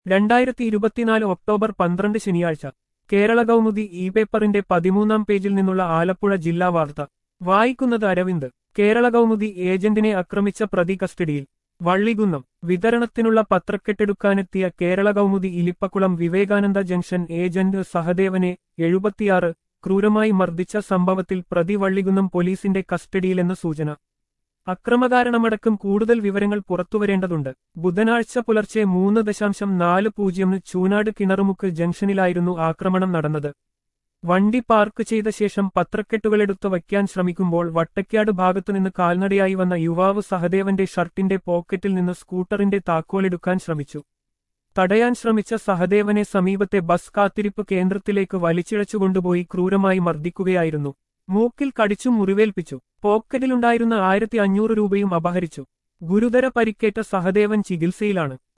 രണ്ടായിരത്തി ഇരുപത്തിനാല് ഒക്ടോബർ പന്ത്രണ്ട് ശനിയാഴ്ച കേരള കൗമുദി ഇ പേപ്പറിന്റെ പതിമൂന്നാം പേജിൽ നിന്നുള്ള ആലപ്പുഴ ജില്ലാ വാർത്ത വായിക്കുന്നത് അരവിന്ദ് കേരള കൗമുദി ഏജന്റിനെ ആക്രമിച്ച പ്രതി കസ്റ്റഡിയിൽ വള്ളികുന്നം വിതരണത്തിനുള്ള പത്രക്കെട്ടെടുക്കാനെത്തിയ കേരള കൗമുദി ഇലിപ്പക്കുളം വിവേകാനന്ദ ജംഗ്ഷൻ ഏജന്റ് സഹദേവനെ എഴുപത്തിയാറ് ക്രൂരമായി മർദ്ദിച്ച സംഭവത്തിൽ പ്രതി വള്ളികുന്നം പോലീസിന്റെ കസ്റ്റഡിയിലെന്ന് സൂചന അക്രമകാരണമടക്കം കൂടുതൽ വിവരങ്ങൾ പുറത്തുവരേണ്ടതുണ്ട് ബുധനാഴ്ച പുലർച്ചെ മൂന്ന് ദശാംശം നാല് പൂജ്യമിന് ചൂനാട് കിണറുമുക്ക് ജംഗ്ഷനിലായിരുന്നു ആക്രമണം നടന്നത് വണ്ടി പാർക്ക് ചെയ്ത ശേഷം പത്രക്കെട്ടുകളെടുത്ത് വയ്ക്കാൻ ശ്രമിക്കുമ്പോൾ വട്ടയ്ക്കാട് ഭാഗത്തുനിന്ന് കാൽനടയായി വന്ന യുവാവ് സഹദേവന്റെ ഷർട്ടിന്റെ പോക്കറ്റിൽ നിന്ന് സ്കൂട്ടറിന്റെ താക്കോലെടുക്കാൻ ശ്രമിച്ചു തടയാൻ ശ്രമിച്ച സഹദേവനെ സമീപത്തെ ബസ് കാത്തിരിപ്പ് കേന്ദ്രത്തിലേക്ക് വലിച്ചിഴച്ചുകൊണ്ടുപോയി ക്രൂരമായി മർദ്ദിക്കുകയായിരുന്നു മൂക്കിൽ കടിച്ചു മുറിവേൽപ്പിച്ചു പോക്കറ്റിലുണ്ടായിരുന്ന ആയിരത്തി അഞ്ഞൂറ് രൂപയും അപഹരിച്ചു ഗുരുതര പരിക്കേറ്റ സഹദേവൻ ചികിത്സയിലാണ്